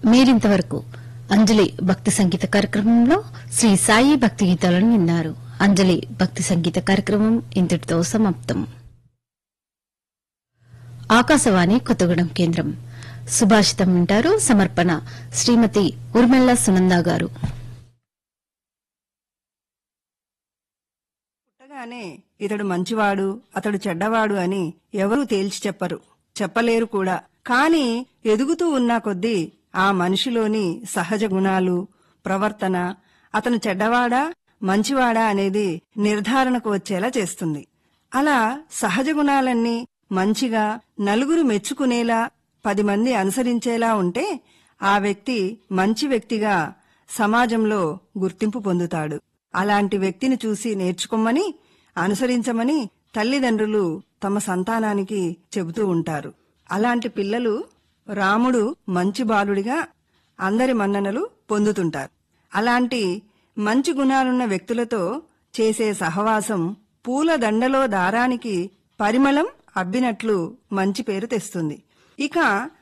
మీరింతవరకు అంజలి భక్తి సంగీత కార్యక్రమంలో శ్రీ సాయి భక్తి గీతాలను విన్నారు అంజలి భక్తి సంగీత కార్యక్రమం ఇంతటితో సమాప్తం ఆకాశవాణి కొత్తగూడెం కేంద్రం సుభాషితం వింటారు సమర్పణ శ్రీమతి ఉర్మెళ్ల సునంద గారు పుట్టగానే ఇతడు మంచివాడు అతడు చెడ్డవాడు అని ఎవరూ తేల్చి చెప్పరు చెప్పలేరు కూడా కాని ఎదుగుతూ ఉన్న కొద్దీ ఆ మనిషిలోని సహజ గుణాలు ప్రవర్తన అతను చెడ్డవాడా మంచివాడా అనేది నిర్ధారణకు వచ్చేలా చేస్తుంది అలా సహజ గుణాలన్నీ మంచిగా నలుగురు మెచ్చుకునేలా పది మంది అనుసరించేలా ఉంటే ఆ వ్యక్తి మంచి వ్యక్తిగా సమాజంలో గుర్తింపు పొందుతాడు అలాంటి వ్యక్తిని చూసి నేర్చుకోమని అనుసరించమని తల్లిదండ్రులు తమ సంతానానికి చెబుతూ ఉంటారు అలాంటి పిల్లలు రాముడు మంచి బాలుడిగా అందరి మన్ననలు పొందుతుంటారు అలాంటి మంచి గుణాలున్న వ్యక్తులతో చేసే సహవాసం పూల దండలో దారానికి పరిమళం అబ్బినట్లు మంచి పేరు తెస్తుంది ఇక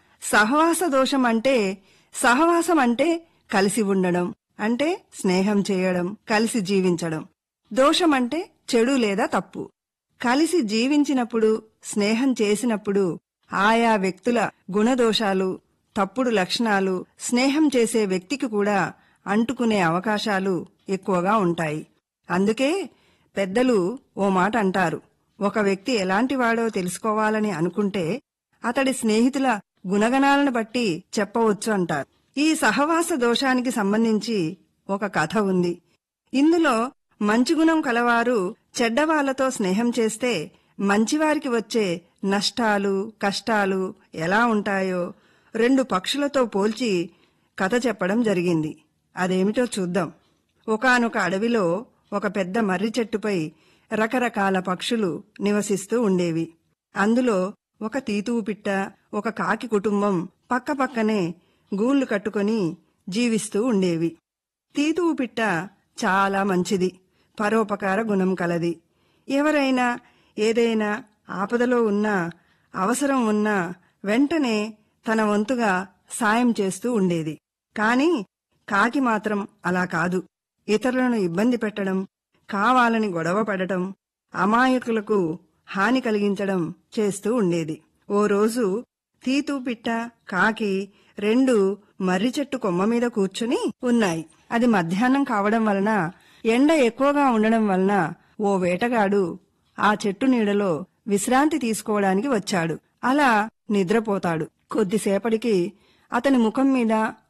సహవాస దోషం అంటే సహవాసం అంటే కలిసి ఉండడం అంటే స్నేహం చేయడం కలిసి జీవించడం దోషం అంటే చెడు లేదా తప్పు కలిసి జీవించినప్పుడు స్నేహం చేసినప్పుడు ఆయా వ్యక్తుల గుణదోషాలు తప్పుడు లక్షణాలు స్నేహం చేసే వ్యక్తికి కూడా అంటుకునే అవకాశాలు ఎక్కువగా ఉంటాయి అందుకే పెద్దలు ఓ మాట అంటారు ఒక వ్యక్తి ఎలాంటివాడో తెలుసుకోవాలని అనుకుంటే అతడి స్నేహితుల గుణగణాలను బట్టి చెప్పవచ్చు అంటారు ఈ సహవాస దోషానికి సంబంధించి ఒక కథ ఉంది ఇందులో మంచి గుణం కలవారు చెడ్డవాళ్లతో స్నేహం చేస్తే మంచివారికి వచ్చే నష్టాలు కష్టాలు ఎలా ఉంటాయో రెండు పక్షులతో పోల్చి కథ చెప్పడం జరిగింది అదేమిటో చూద్దాం ఒకానొక అడవిలో ఒక పెద్ద మర్రి చెట్టుపై రకరకాల పక్షులు నివసిస్తూ ఉండేవి అందులో ఒక తీతువు పిట్ట ఒక కాకి కుటుంబం పక్కపక్కనే గూళ్లు కట్టుకొని జీవిస్తూ ఉండేవి తీతువు పిట్ట చాలా మంచిది పరోపకార గుణం కలది ఎవరైనా ఏదైనా ఆపదలో ఉన్నా అవసరం ఉన్నా వెంటనే తన వంతుగా సాయం చేస్తూ ఉండేది కాని కాకి మాత్రం అలా కాదు ఇతరులను ఇబ్బంది పెట్టడం కావాలని గొడవ పడటం అమాయకులకు హాని కలిగించడం చేస్తూ ఉండేది ఓ రోజు తీతూ పిట్ట కాకి రెండు మర్రి చెట్టు కొమ్మ మీద కూర్చుని ఉన్నాయి అది మధ్యాహ్నం కావడం వలన ఎండ ఎక్కువగా ఉండడం వలన ఓ వేటగాడు ఆ చెట్టు నీడలో విశ్రాంతి తీసుకోవడానికి వచ్చాడు అలా నిద్రపోతాడు కొద్దిసేపటికి అతని ముఖం మీద